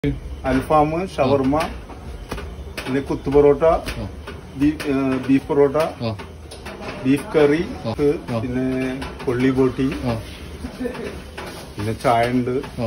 അൽഫാം ഷവർമ പിന്നെ കുത്തു പൊറോട്ട ആ. ബീഫ് ഏ, ബീഫ് പൊറോട്ട ആ ബീഫ് കറി ആ. ആ. പിന്നെ കൊള്ളി ബോട്ടി ആ പിന്നെ ചായ ഉണ്ട് ആ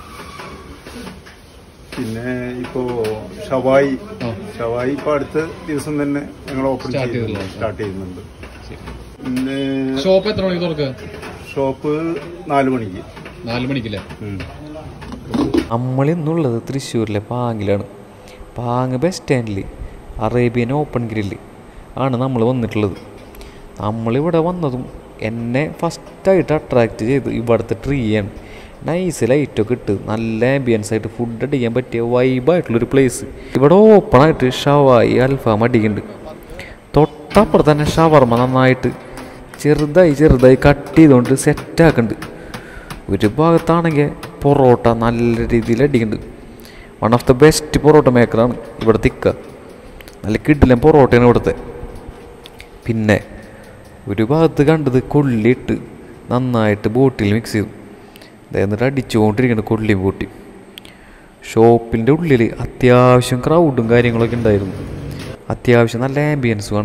പിന്നെ ഇപ്പോ ഷവായി ആ. ഷവായി ഇപ്പൊ അടുത്ത ദിവസം തന്നെ ഞങ്ങൾ ഓപ്പൺ Start ചെയ്യുന്നുണ്ട് ചെയ്തിട്ടുള്ളൂ. സ്റ്റാർട്ട് ചെയ്യുന്നുണ്ട് ശരി പിന്നെ ഷോപ്പ് എത്ര മണിക്ക് തുറക്കുക ഷോപ്പ് നാല് മണിക്ക് നാല് മണിക്കല്ലേ ഉം. നമ്മളിന്നുള്ളത് തൃശ്ശൂരിലെ പാങ്ങിലാണ് പാങ് ബസ് സ്റ്റാൻഡിൽ അറേബ്യൻ ഓപ്പൺ ഗ്രില്ല് ആണ് നമ്മൾ വന്നിട്ടുള്ളത് നമ്മളിവിടെ വന്നതും എന്നെ ഫസ്റ്റായിട്ട് അട്രാക്റ്റ് ചെയ്ത് ഇവിടുത്തെ ട്രീയാണ് നൈസ് ലൈറ്റൊക്കെ ഇട്ട് നല്ല ആംബിയൻസ് ആയിട്ട് ഫുഡ് അടിക്കാൻ പറ്റിയ വൈബായിട്ടുള്ളൊരു പ്ലേസ് ഇവിടെ ഓപ്പണായിട്ട് ഷവായി അൽഫാം അടിക്കുന്നുണ്ട് തൊട്ടപ്പുറത്ത് തന്നെ ഷവർമ നന്നായിട്ട് ചെറുതായി ചെറുതായി കട്ട് ചെയ്തുകൊണ്ട് സെറ്റാക്കുന്നുണ്ട് ഒരു ഭാഗത്താണെങ്കിൽ പൊറോട്ട നല്ല രീതിയിൽ അടിക്കുന്നുണ്ട് one of the best parotta മേക്കറാണ് ഇവിടെ തിക്ക നല്ല കിഡിലും പൊറോട്ടയാണ് ഇവിടുത്തെ പിന്നെ ഒരു ഭാഗത്ത് കണ്ടത് കൊള്ളിയിട്ട് നന്നായിട്ട് ബോട്ടിൽ മിക്സ് ചെയ്തു ദേ എന്നിട്ട് അടിച്ചുകൊണ്ടിരിക്കുന്നു കൊള്ളിയും ബോട്ടി ഷോപ്പിൻ്റെ ഉള്ളിൽ അത്യാവശ്യം ക്രൗഡും കാര്യങ്ങളൊക്കെ ഉണ്ടായിരുന്നു അത്യാവശ്യം നല്ല ആംബിയൻസുമാണ്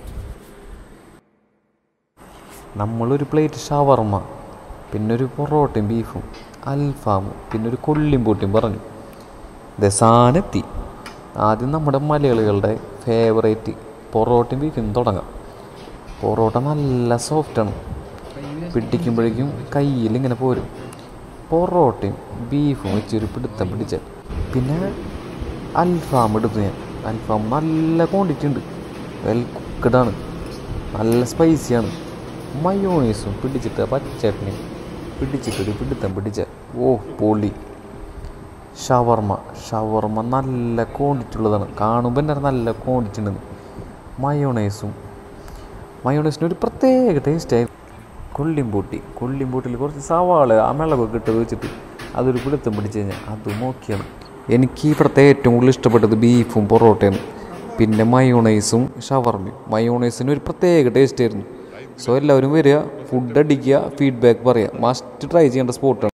നമ്മളൊരു പ്ലേറ്റ് ഷവർമ്മ പിന്നെ ഒരു പൊറോട്ടയും ബീഫും അൽഫാമും പിന്നെ ഒരു കൊള്ളിയും പൊട്ടിയും പറഞ്ഞു ദസാനെത്തി ആദ്യം നമ്മുടെ മലയാളികളുടെ ഫേവറേറ്റ് പൊറോട്ടയും ബീഫും തുടങ്ങാം പൊറോട്ട നല്ല സോഫ്റ്റാണ് പിടിക്കുമ്പോഴേക്കും കയ്യിൽ ഇങ്ങനെ പോരും പൊറോട്ടയും ബീഫും വെച്ചൊരു പിടുത്തം പിടിച്ച പിന്നെ അൽഫാം എടുത്തു ഞാൻ അൽഫാം നല്ല ക്വാണ്ടിറ്റി ഉണ്ട് വെൽ കുക്കഡാണ് നല്ല സ്പൈസിയാണ് മയോണീസും പിടിച്ചിട്ട് പച്ചട്ടണി പിടിച്ചിട്ടൊരു പിടുത്തം പിടിച്ച ഓ പൊളി ഷവർമ ഷവർമ നല്ല ക്വാണ്ടിറ്റി ഉള്ളതാണ് കാണുമ്പോൾ തന്നെ നല്ല ക്വാണ്ടിറ്റി ഉണ്ട് മയോണൈസും മയോണൈസിന് ഒരു പ്രത്യേക ടേസ്റ്റായി കൊള്ളിമ്പൂട്ടി കൊള്ളിമ്പൂട്ടിൽ കുറച്ച് സവാള ആ മിളകൊക്കെ ഇട്ട് വെച്ചിട്ട് അതൊരു പിടുത്തം പിടിച്ച് കഴിഞ്ഞാൽ അതും ഓക്കെയാണ് എനിക്ക് ഇവിടുത്തെ ഏറ്റവും കൂടുതൽ ഇഷ്ടപ്പെട്ടത് ബീഫും പൊറോട്ടയും പിന്നെ മയോണൈസും ഷവർമയും മയോണൈസിന് ഒരു പ്രത്യേക ടേസ്റ്റ് ആയിരുന്നു സോ എല്ലാവരും വരിക ഫുഡ് അടിക്കുക ഫീഡ്ബാക്ക് പറയുക മസ്റ്റ് ട്രൈ ചെയ്യേണ്ട സ്പോട്ടാണ്